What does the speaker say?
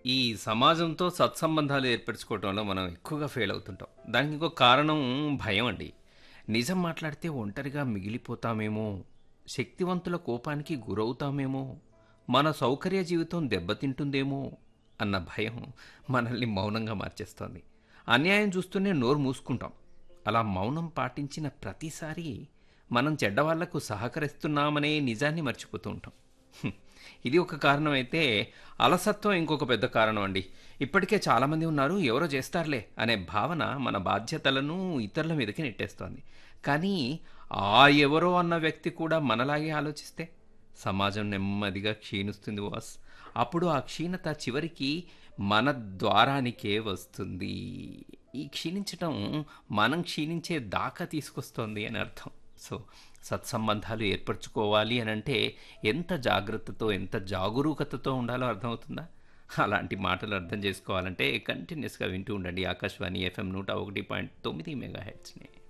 ఈ సమాజంతో సత్సంబంధాలు ఏర్పరచుకోవడంలో మనం ఎక్కువగా ఫెయిల్ అవుతుంటాం దానికి ఇంకో కారణం భయం అండి నిజం మాట్లాడితే ఒంటరిగా మిగిలిపోతామేమో శక్తివంతుల కోపానికి గురవుతామేమో మన సౌకర్య జీవితం దెబ్బతింటుందేమో అన్న భయం మనల్ని మౌనంగా మార్చేస్తోంది అన్యాయం చూస్తూనే నోరు మూసుకుంటాం అలా మౌనం పాటించిన ప్రతిసారి మనం చెడ్డవాళ్లకు సహకరిస్తున్నామనే నిజాన్ని మర్చిపోతూ ఉంటాం హ్మ్. ఇది ఒక కారణం అయితే అలసత్వం ఇంకొక పెద్ద కారణం అండి ఇప్పటికే చాలామంది ఉన్నారు ఎవరో చేస్తారులే అనే భావన మన బాధ్యతలను ఇతరుల మీదకి నెట్టేస్తోంది కానీ ఆ ఎవరో అన్న వ్యక్తి కూడా మనలాగే ఆలోచిస్తే సమాజం నెమ్మదిగా క్షీణిస్తుంది వాస్ అప్పుడు ఆ క్షీణత చివరికి మన ద్వారానికే వస్తుంది ఈ క్షీణించటం మనం క్షీణించే దాకా తీసుకొస్తోంది అని అర్థం సో సత్సంబంధాలు ఏర్పరచుకోవాలి అని అంటే ఎంత జాగ్రత్తతో ఎంత జాగరూకతతో ఉండాలో అర్థమవుతుందా అలాంటి మాటలు అర్థం చేసుకోవాలంటే కంటిన్యూస్గా వింటూ ఉండండి ఆకాశవాణి ఎఫ్ఎం నూట ఒకటి పాయింట్ తొమ్మిది మెగా హెడ్స్ని